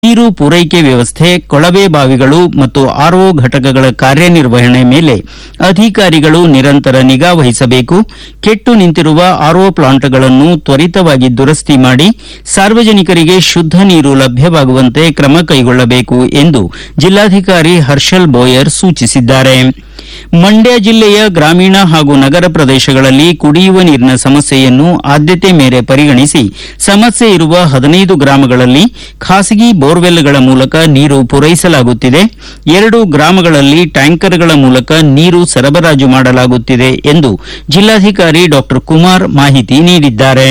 ನೀರು ಪೂರೈಕೆ ವ್ಯವಸ್ಥೆ ಕೊಳವೆ ಬಾವಿಗಳು ಮತ್ತು ಆರ್ಒ ಘಟಕಗಳ ಕಾರ್ಯನಿರ್ವಹಣೆ ಮೇಲೆ ಅಧಿಕಾರಿಗಳು ನಿರಂತರ ನಿಗಾ ವಹಿಸಬೇಕು ಕೆಟ್ಟು ನಿಂತಿರುವ ಆರ್ಒ ಪ್ಲಾಂಟ್ಗಳನ್ನು ತ್ವರಿತವಾಗಿ ದುರಸ್ತಿ ಮಾಡಿ ಸಾರ್ವಜನಿಕರಿಗೆ ಶುದ್ಧ ನೀರು ಲಭ್ಯವಾಗುವಂತೆ ಕ್ರಮ ಕೈಗೊಳ್ಳಬೇಕು ಎಂದು ಜಿಲ್ಲಾಧಿಕಾರಿ ಹರ್ಷಲ್ ಬೋಯರ್ ಸೂಚಿಸಿದ್ದಾರೆ ಮಂಡ್ಯ ಜಿಲ್ಲೆಯ ಗ್ರಾಮೀಣ ಹಾಗೂ ನಗರ ಪ್ರದೇಶಗಳಲ್ಲಿ ಕುಡಿಯುವ ನೀರಿನ ಸಮಸ್ಯೆಯನ್ನು ಆದ್ಯತೆ ಮೇರೆ ಪರಿಗಣಿಸಿ ಸಮಸ್ಯೆ ಇರುವ ಹದಿನೈದು ಗ್ರಾಮಗಳಲ್ಲಿ ಖಾಸಗಿ ಬೋರ್ವೆಲ್ಗಳ ಮೂಲಕ ನೀರು ಪೂರೈಸಲಾಗುತ್ತಿದೆ ಎರಡು ಗ್ರಾಮಗಳಲ್ಲಿ ಟ್ಯಾಂಕರ್ಗಳ ಮೂಲಕ ನೀರು ಸರಬರಾಜು ಮಾಡಲಾಗುತ್ತಿದೆ ಎಂದು ಜಿಲ್ಲಾಧಿಕಾರಿ ಡಾ ಕುಮಾರ್ ಮಾಹಿತಿ ನೀಡಿದ್ದಾರೆ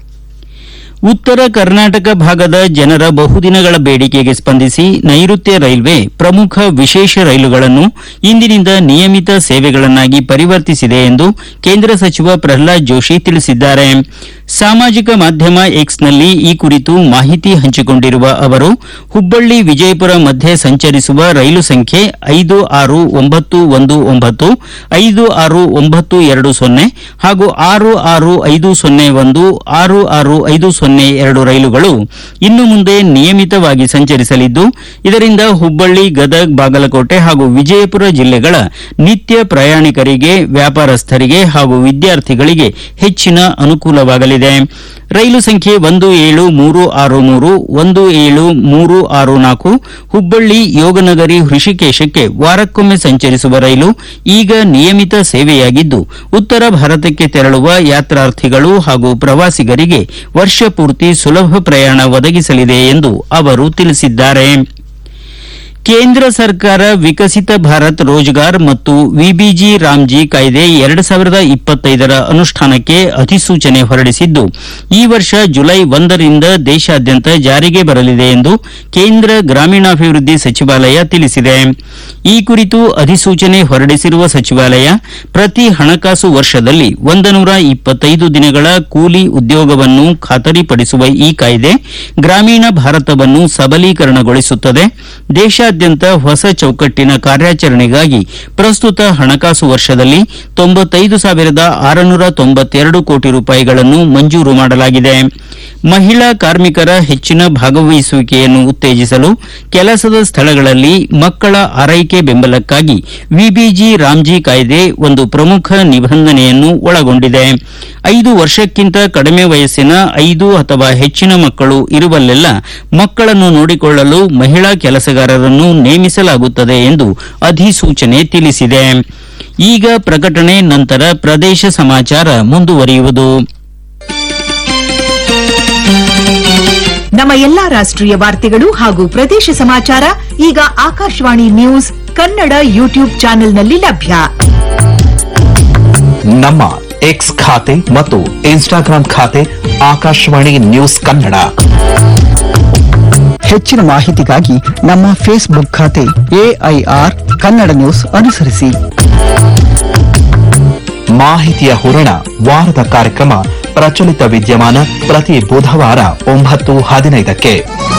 ಉತ್ತರ ಕರ್ನಾಟಕ ಭಾಗದ ಜನರ ಬಹುದಿನಗಳ ಬೇಡಿಕೆಗೆ ಸ್ಪಂದಿಸಿ ನೈಋತ್ಯ ರೈಲ್ವೆ ಪ್ರಮುಖ ವಿಶೇಷ ರೈಲುಗಳನ್ನು ಇಂದಿನಿಂದ ನಿಯಮಿತ ಸೇವೆಗಳನ್ನಾಗಿ ಪರಿವರ್ತಿಸಿದೆ ಎಂದು ಕೇಂದ್ರ ಸಚಿವ ಪ್ರಹ್ಲಾದ್ ಜೋಶಿ ತಿಳಿಸಿದ್ದಾರೆ ಸಾಮಾಜಿಕ ಮಾಧ್ಯಮ ಎಕ್ಸ್ನಲ್ಲಿ ಈ ಕುರಿತು ಮಾಹಿತಿ ಹಂಚಿಕೊಂಡಿರುವ ಅವರು ಹುಬ್ಬಳ್ಳಿ ವಿಜಯಪುರ ಮಧ್ಯೆ ಸಂಚರಿಸುವ ರೈಲು ಸಂಖ್ಯೆ ಐದು ಆರು ಒಂಬತ್ತು ಒಂದು ಒಂಬತ್ತು ಐದು ಆರು ಒಂಬತ್ತು ಎರಡು ಸೊನ್ನೆ ಹಾಗೂ ಆರು ಆರು ಐದು ಸೊನ್ನೆ ಒಂದು ಆರು ಆರು ಐದು ಸೊನ್ನೆ ಎರಡು ರೈಲುಗಳು ಇನ್ನು ಮುಂದೆ ನಿಯಮಿತವಾಗಿ ಸಂಚರಿಸಲಿದ್ದು ಇದರಿಂದ ಹುಬ್ಬಳ್ಳಿ ಗದಗ್ ಬಾಗಲಕೋಟೆ ಹಾಗೂ ವಿಜಯಪುರ ಜಿಲ್ಲೆಗಳ ನಿತ್ಯ ಪ್ರಯಾಣಿಕರಿಗೆ ವ್ಯಾಪಾರಸ್ಥರಿಗೆ ಹಾಗೂ ವಿದ್ಯಾರ್ಥಿಗಳಿಗೆ ಹೆಚ್ಚಿನ ಅನುಕೂಲವಾಗಲಿದೆ ರೈಲು ಸಂಖ್ಯೆ ಒಂದು ಏಳು ಮೂರು ಆರು ಮೂರು ಒಂದು ಏಳು ಮೂರು ಆರು ನಾಲ್ಕು ಹುಬ್ಬಳ್ಳಿ ಯೋಗನಗರಿ ಹೃಷಿಕೇಶಕ್ಕೆ ವಾರಕ್ಕೊಮ್ಮೆ ಸಂಚರಿಸುವ ರೈಲು ಈಗ ನಿಯಮಿತ ಸೇವೆಯಾಗಿದ್ದು ಉತ್ತರ ಭಾರತಕ್ಕೆ ತೆರಳುವ ಯಾತ್ರಾರ್ಥಿಗಳು ಹಾಗೂ ಪ್ರವಾಸಿಗರಿಗೆ ವರ್ಷಪೂರ್ತಿ ಸುಲಭ ಪ್ರಯಾಣ ಒದಗಿಸಲಿದೆ ಎಂದು ಅವರು ತಿಳಿಸಿದ್ದಾರೆ ಕೇಂದ್ರ ಸರ್ಕಾರ ವಿಕಸಿತ ಭಾರತ್ ರೋಜ್ಗಾರ್ ಮತ್ತು ವಿಬಿಜಿ ರಾಮ್ಜಿ ಕಾಯ್ದೆ ಎರಡು ಸಾವಿರದ ಇಪ್ಪತ್ತೈದರ ಅನುಷ್ಠಾನಕ್ಕೆ ಅಧಿಸೂಚನೆ ಹೊರಡಿಸಿದ್ದು ಈ ವರ್ಷ ಜುಲೈ ಒಂದರಿಂದ ದೇಶಾದ್ಯಂತ ಜಾರಿಗೆ ಬರಲಿದೆ ಎಂದು ಕೇಂದ್ರ ಗ್ರಾಮೀಣಾಭಿವೃದ್ಧಿ ಸಚಿವಾಲಯ ತಿಳಿಸಿದೆ ಈ ಕುರಿತು ಅಧಿಸೂಚನೆ ಹೊರಡಿಸಿರುವ ಸಚಿವಾಲಯ ಪ್ರತಿ ಹಣಕಾಸು ವರ್ಷದಲ್ಲಿ ಒಂದನೂರ ಇಪ್ಪತ್ತೈದು ದಿನಗಳ ಕೂಲಿ ಉದ್ಯೋಗವನ್ನು ಖಾತರಿಪಡಿಸುವ ಈ ಕಾಯ್ದೆ ಗ್ರಾಮೀಣ ಭಾರತವನ್ನು ಸಬಲೀಕರಣಗೊಳಿಸುತ್ತದೆ ದೇಶಾದ್ಯಂತ ಹೊಸ ಚೌಕಟ್ಟಿನ ಕಾರ್ಯಾಚರಣೆಗಾಗಿ ಪ್ರಸ್ತುತ ಹಣಕಾಸು ವರ್ಷದಲ್ಲಿ ತೊಂಬತ್ತೈದು ಸಾವಿರದ ಆರುನೂರ ತೊಂಬತ್ತೆರಡು ಕೋಟಿ ರೂಪಾಯಿಗಳನ್ನು ಮಂಜೂರು ಮಾಡಲಾಗಿದೆ ಮಹಿಳಾ ಕಾರ್ಮಿಕರ ಹೆಚ್ಚಿನ ಭಾಗವಹಿಸುವಿಕೆಯನ್ನು ಉತ್ತೇಜಿಸಲು ಕೆಲಸದ ಸ್ಥಳಗಳಲ್ಲಿ ಮಕ್ಕಳ ಆರೈಕೆ ಬೆಂಬಲಕ್ಕಾಗಿ ವಿಬಿಜಿ ರಾಮ್ಜಿ ಕಾಯ್ದೆ ಒಂದು ಪ್ರಮುಖ ನಿಬಂಧನೆಯನ್ನು ಒಳಗೊಂಡಿದೆ ಐದು ವರ್ಷಕ್ಕಿಂತ ಕಡಿಮೆ ವಯಸ್ಸಿನ ಐದು ಅಥವಾ ಹೆಚ್ಚಿನ ಮಕ್ಕಳು ಇರುವಲ್ಲೆಲ್ಲ ಮಕ್ಕಳನ್ನು ನೋಡಿಕೊಳ್ಳಲು ಮಹಿಳಾ ಕೆಲಸಗಾರರನ್ನು ನೇಮಿಸಲಾಗುತ್ತದೆ ಎಂದು ಅಧಿಸೂಚನೆ ತಿಳಿಸಿದೆ ಈಗ ಪ್ರಕಟಣೆ ನಂತರ ಪ್ರದೇಶ ಸಮಾಚಾರ ಮುಂದುವರಿಯುವುದು ನಮ್ಮ ಎಲ್ಲಾ ರಾಷ್ಟ್ರೀಯ ವಾರ್ತೆಗಳು ಹಾಗೂ ಪ್ರದೇಶ ಸಮಾಚಾರ ಈಗ ಆಕಾಶವಾಣಿ ನ್ಯೂಸ್ ಕನ್ನಡ ಯೂಟ್ಯೂಬ್ ಚಾನೆಲ್ನಲ್ಲಿ ಲಭ್ಯ ನಮ್ಮ ಎಕ್ಸ್ ಖಾತೆ ಮತ್ತು ಇನ್ಸ್ಟಾಗ್ರಾಂ ಖಾತೆ ಆಕಾಶವಾಣಿ ನ್ಯೂಸ್ ಕನ್ನಡ ಹೆಚ್ಚಿನ ಮಾಹಿತಿಗಾಗಿ ನಮ್ಮ ಫೇಸ್ಬುಕ್ ಖಾತೆ ಎಐಆರ್ ಕನ್ನಡ ನ್ಯೂಸ್ ಅನುಸರಿಸಿ ಮಾಹಿತಿಯ ಹೂರಣ ವಾರದ ಕಾರ್ಯಕ್ರಮ ಪ್ರಚಲಿತ ವಿದ್ಯಮಾನ ಪ್ರತಿ ಬುಧವಾರ ಒಂಬತ್ತು ಹದಿನೈದಕ್ಕೆ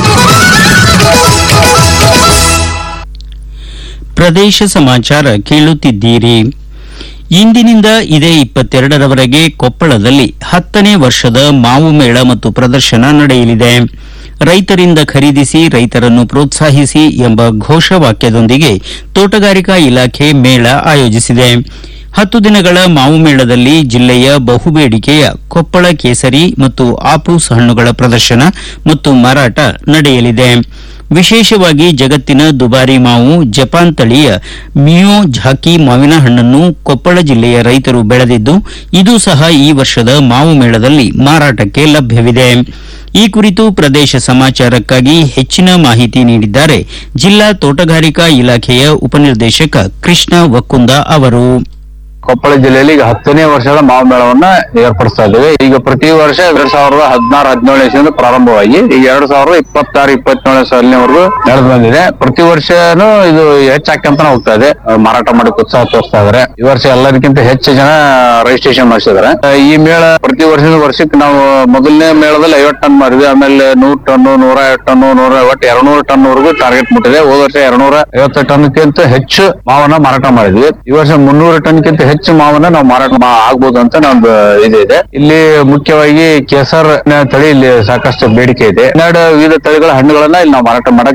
ಪ್ರದೇಶ ಸಮಾಚಾರ ಕೇಳುತ್ತಿದ್ದೀರಿ ಇಂದಿನಿಂದ ಇದೇ ಇಪ್ಪತ್ತೆರಡರವರೆಗೆ ಕೊಪ್ಪಳದಲ್ಲಿ ಹತ್ತನೇ ವರ್ಷದ ಮಾವು ಮೇಳ ಮತ್ತು ಪ್ರದರ್ಶನ ನಡೆಯಲಿದೆ ರೈತರಿಂದ ಖರೀದಿಸಿ ರೈತರನ್ನು ಪ್ರೋತ್ಸಾಹಿಸಿ ಎಂಬ ಘೋಷವಾಕ್ಯದೊಂದಿಗೆ ತೋಟಗಾರಿಕಾ ಇಲಾಖೆ ಮೇಳ ಆಯೋಜಿಸಿದೆ ಹತ್ತು ದಿನಗಳ ಮಾವು ಮೇಳದಲ್ಲಿ ಜಿಲ್ಲೆಯ ಬಹುಬೇಡಿಕೆಯ ಕೊಪ್ಪಳ ಕೇಸರಿ ಮತ್ತು ಆಪೂಸ್ ಹಣ್ಣುಗಳ ಪ್ರದರ್ಶನ ಮತ್ತು ಮಾರಾಟ ನಡೆಯಲಿದೆ ವಿಶೇಷವಾಗಿ ಜಗತ್ತಿನ ದುಬಾರಿ ಮಾವು ಜಪಾನ್ ತಳಿಯ ಮಿಯೋ ಝಾಕಿ ಮಾವಿನ ಹಣ್ಣನ್ನು ಕೊಪ್ಪಳ ಜಿಲ್ಲೆಯ ರೈತರು ಬೆಳೆದಿದ್ದು ಇದು ಸಹ ಈ ವರ್ಷದ ಮಾವು ಮೇಳದಲ್ಲಿ ಮಾರಾಟಕ್ಕೆ ಲಭ್ಯವಿದೆ ಈ ಕುರಿತು ಪ್ರದೇಶ ಸಮಾಚಾರಕ್ಕಾಗಿ ಹೆಚ್ಚಿನ ಮಾಹಿತಿ ನೀಡಿದ್ದಾರೆ ಜಿಲ್ಲಾ ತೋಟಗಾರಿಕಾ ಇಲಾಖೆಯ ಉಪನಿರ್ದೇಶಕ ಕೃಷ್ಣ ವಕ್ಕುಂದ ಅವರು ಕೊಪ್ಪಳ ಜಿಲ್ಲೆಯಲ್ಲಿ ಈಗ ಹತ್ತನೇ ವರ್ಷದ ಮಾವು ಮೇಳವನ್ನ ಏರ್ಪಡಿಸ್ತಾ ಇದ್ದೇವೆ ಈಗ ಪ್ರತಿ ವರ್ಷ ಎರಡ್ ಸಾವಿರದ ಹದಿನಾರು ಹದಿನೇಳು ಇಸ್ವಿಯಿಂದ ಪ್ರಾರಂಭವಾಗಿ ಈಗ ಎರಡ್ ಸಾವಿರದ ಇಪ್ಪತ್ತಾರು ಇಪ್ಪತ್ತೇಳನೇ ಸಾಲಿನವರೆಗೂ ನಡೆದು ಬಂದಿದೆ ಪ್ರತಿ ವರ್ಷನೂ ಇದು ಹೆಚ್ಚಾಕಂತಾನೆ ಹೋಗ್ತಾ ಇದೆ ಅಹ್ ಮಾರಾಟ ಮಾಡಿ ಉತ್ಸಾಹ ತೋರಿಸ್ತಾ ಇದಾರೆ ಈ ವರ್ಷ ಎಲ್ಲರಿಗಿಂತ ಹೆಚ್ಚು ಜನ ರಿಜಿಸ್ಟ್ರೇಷನ್ ಮಾಡಿಸಿದಾರೆ ಅಹ್ ಈ ಮೇಳ ಪ್ರತಿ ವರ್ಷದ ವರ್ಷಕ್ಕೆ ನಾವು ಮೊದಲನೇ ಮೇಳದಲ್ಲಿ ಐವತ್ತು ಟನ್ ಮಾಡಿದ್ವಿ ಆಮೇಲೆ ನೂರ್ ಟನ್ ನೂರ ಐವತ್ತು ಟನ್ ನೂರ ಒಟ್ಟು ಎರಡ್ನೂರು ಟನ್ ವರೆಗೂ ಟಾರ್ಗೆಟ್ ಮುಟ್ಟಿದೆ ಹೋದ ವರ್ಷ ಎರಡ್ನೂರ ಐವತ್ತು ಟನ್ಕ್ಕಿಂತ ಹೆಚ್ಚು ಮಾವನ್ನ ಮಾರಾಟ ಮಾಡಿದ್ವಿ ಈ ವರ್ಷ ಮುನ್ನೂರು ಟನ್ಕ್ಕಿಂತ ಹೆಚ್ಚು ಮಾವನ್ನ ನಾವು ಮಾರಾಟ ಮಾ- ಆಗ್ಬೋದು ಅಂತ ನಮ್ದು ಇದು ಇದೆ ಇಲ್ಲಿ ಮುಖ್ಯವಾಗಿ ಕೇಸರ್ ತಳಿ ಇಲ್ಲಿ ಸಾಕಷ್ಟು ಬೇಡಿಕೆ ಇದೆ ಹನ್ನೆರಡು ವಿವಿಧ ತಳಿಗಳ ಹಣ್ಣುಗಳನ್ನ ಇಲ್ಲಿ ನಾವು ಮಾರಾಟ ಮಾಡಕ್